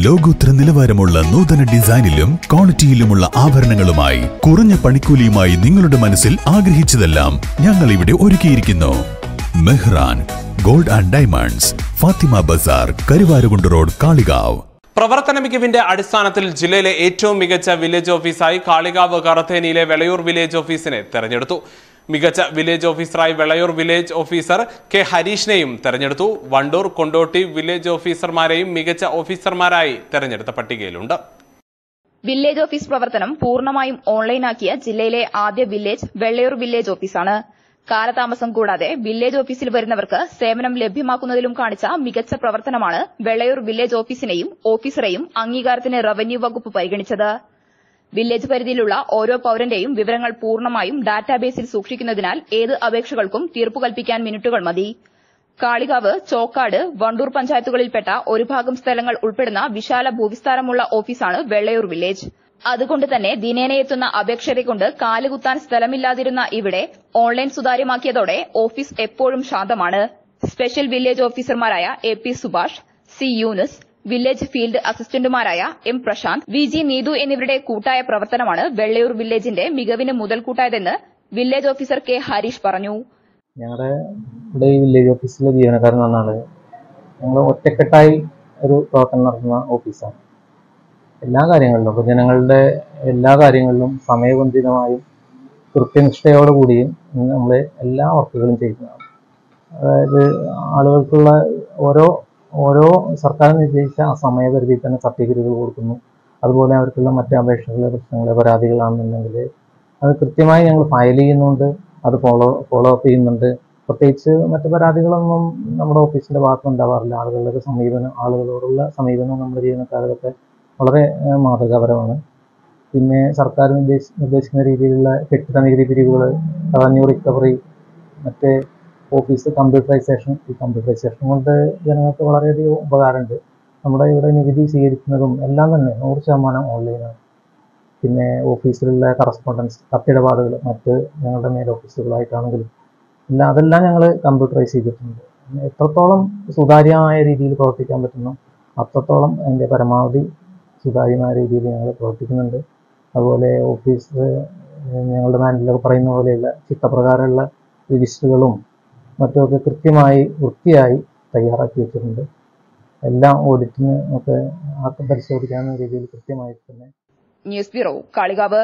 ലോകോത്തര നിലവാരമുള്ള നൂതന ഡിസൈനിലും ക്വാളിറ്റിയിലുമുള്ള ആഭരണങ്ങളുമായി കുറഞ്ഞ പണിക്കൂലിയുമായി നിങ്ങളുടെ മനസ്സിൽ ആഗ്രഹിച്ചതെല്ലാം ഞങ്ങൾ ഇവിടെ ഒരുക്കിയിരിക്കുന്നു Mehran gold and diamonds Fathima Bazar Karuvarakundu road Kalikavu പ്രവർത്തന മികവിന്റെ അടിസ്ഥാനത്തിൽ ജില്ലയിലെ ഏറ്റവും മികച്ച വില്ലേജ് ഓഫീസായി കാളികാവ് കറത്തേനിയിലെ വെളയൂർ വില്ലേജ് ഓഫീസിനെ തെരഞ്ഞെടുത്തു മികച്ച വില്ലേജ് ഓഫീസറായി വെളയൂർ വില്ലേജ് ഓഫീസർ കെ ഹരീഷിനെയും തെരഞ്ഞെടുത്തു വണ്ടൂർ കൊണ്ടോട്ടി വില്ലേജ് ഓഫീസർമാരെയും മികച്ച ഓഫീസർമാരായി തെരഞ്ഞെടുത്ത പട്ടികയിലുണ്ട് വില്ലേജ് ഓഫീസ് പ്രവർത്തനം പൂർണ്ണമായും ഓൺലൈനാക്കിയ ജില്ലയിലെ ആദ്യ വില്ലേജ് വെള്ളയൂർ വില്ലേജ് ഓഫീസാണ് കാലതാമസം കൂടാതെ വില്ലേജ് ഓഫീസിൽ വരുന്നവർക്ക് സേവനം ലഭ്യമാക്കുന്നതിലും കാണിച്ച മികച്ച പ്രവർത്തനമാണ് വെള്ളയൂർ വില്ലേജ് ഓഫീസിനെയും ഓഫീസറെയും അംഗീകാരത്തിന് റവന്യൂ വകുപ്പ് പരിഗണിച്ചത് വില്ലേജ് പരിധിയിലുള്ള ഓരോ പൌരന്റെയും വിവരങ്ങൾ പൂർണ്ണമായും ഡാറ്റാബേസിൽ സൂക്ഷിക്കുന്നതിനാൽ ഏത് അപേക്ഷകൾക്കും തീർപ്പ് കൽപ്പിക്കാൻ മിനിറ്റുകൾ മതി കാളികാവ് ചോക്കാട് വണ്ടൂർ പഞ്ചായത്തുകളിൽപ്പെട്ട ഒരു ഭാഗം സ്ഥലങ്ങൾ ഉൾപ്പെടുന്ന വിശാല ഭൂവിസ്താരമുള്ള ഓഫീസാണ് വെള്ളയൂർ വില്ലേജ് അതുകൊണ്ട് തന്നെ ദിനേന എത്തുന്ന അപേക്ഷകരെ കൊണ്ട് കാലുകുത്താൻ സ്ഥലമില്ലാതിരുന്ന ഇവിടെ ഓൺലൈൻ സുതാര്യമാക്കിയതോടെ ഓഫീസ് എപ്പോഴും ശാന്തമാണ് സ്പെഷ്യൽ വില്ലേജ് ഓഫീസർമാരായ A P Subhash C Yunus village field അസിസ്റ്റന്റുമാരായ M Prashanth V G Neethu എന്നിവരുടെ കൂട്ടായ പ്രവർത്തനമാണ് വെള്ളയൂർ വില്ലേജിന്റെ മികവിന് മുതൽക്കൂട്ടായതെന്ന് വില്ലേജ് ഓഫീസർ കെ ഹരീഷ് പറഞ്ഞു ഞങ്ങളുടെ ഇവിടെ ഈ വില്ലേജ് ഓഫീസിലെ ജീവനക്കാരൻ എന്നാണ് ഞങ്ങൾ ഒറ്റക്കെട്ടായി ഒരു പ്രവർത്തനം നടത്തുന്ന ഓഫീസാണ് എല്ലാ കാര്യങ്ങളിലും ഇപ്പോൾ ജനങ്ങളുടെ എല്ലാ കാര്യങ്ങളിലും സമയബന്ധിതമായും കൃത്യനിഷ്ഠയോടുകൂടിയും നമ്മൾ എല്ലാ വർക്കുകളും ചെയ്യുന്നതാണ് അതായത് ആളുകൾക്കുള്ള ഓരോ ഓരോ സർക്കാർ നിശ്ചയിച്ച ആ സമയപരിധിയിൽ തന്നെ സർട്ടിഫിക്കറ്റുകൾ കൊടുക്കുന്നു അതുപോലെ അവർക്കുള്ള മറ്റ് അപേക്ഷകൾ പ്രശ്നങ്ങൾ പരാതികളാണെന്നുണ്ടെങ്കിൽ അത് കൃത്യമായി ഞങ്ങൾ ഫയൽ ചെയ്യുന്നുണ്ട് അത് ഫോളോ ഫോളോ അപ്പ് ചെയ്യുന്നുണ്ട് പ്രത്യേകിച്ച് മറ്റ് പരാതികളൊന്നും നമ്മുടെ ഓഫീസിന്റെ ഭാഗത്ത് ഉണ്ടാവാറില്ല ആളുകളുടെ ഒരു സമീപനം ആളുകളോടുള്ള സമീപനം നമ്മുടെ ജീവനക്കാരൊക്കെ വളരെ ഏഹ്, മാതൃകാപരമാണ് പിന്നെ സർക്കാർ നിർദ്ദേശ നിർദ്ദേശിക്കുന്ന രീതിയിലുള്ള കെട്ടിട നികുതി പിരിവുകൾ റവന്യൂ റിക്കവറി മറ്റ് ഓഫീസ് കമ്പ്യൂട്ടറൈസേഷൻ ഈ കമ്പ്യൂട്ടറൈസേഷൻ കൊണ്ട് ജനങ്ങൾക്ക് വളരെയധികം ഉപകാരമുണ്ട് നമ്മുടെ ഇവിടെ നികുതി സ്വീകരിക്കുന്നതും എല്ലാം തന്നെ നൂറ് ശതമാനം ഓൺലൈനാണ് പിന്നെ ഓഫീസിലുള്ള കറസ്പോണ്ടൻസ് കത്തിടപാടുകൾ മറ്റ് ഞങ്ങളുടെ മേൽ ഓഫീസുകളായിട്ടാണെങ്കിലും എല്ലാം അതെല്ലാം ഞങ്ങൾ കമ്പ്യൂട്ടറൈസ് ചെയ്തിട്ടുണ്ട് എത്രത്തോളം സുതാര്യമായ രീതിയിൽ പ്രവർത്തിക്കാൻ പറ്റുന്നു അത്രത്തോളം അതിൻ്റെ പരമാവധി സുതാര്യമായ രീതിയിൽ ഞങ്ങൾ പ്രവർത്തിക്കുന്നുണ്ട് അതുപോലെ ഓഫീസ് ഏഹ്, ഞങ്ങളുടെ മാനുവലൊക്കെ പറയുന്ന പോലെയുള്ള ചിട്ടപ്രകാരമുള്ള രജിസ്റ്ററുകളും മറ്റുമൊക്കെ കൃത്യമായി വൃത്തിയായി തയ്യാറാക്കി വെച്ചിട്ടുണ്ട് എല്ലാം ഓഡിറ്റിന് ഒക്കെ ആക്കം പരിശോധിക്കാവുന്ന രീതിയിൽ കൃത്യമായി തന്നെ ന്യൂസ് ബ്യൂറോ കാളികാവ്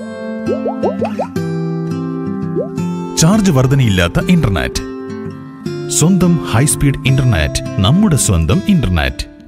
ചാർജ് വർധനയില്ലാത്ത ഇന്റർനെറ്റ് സ്വന്തം ഹൈസ്പീഡ് ഇന്റർനെറ്റ് നമ്മുടെ സ്വന്തം ഇന്റർനെറ്റ്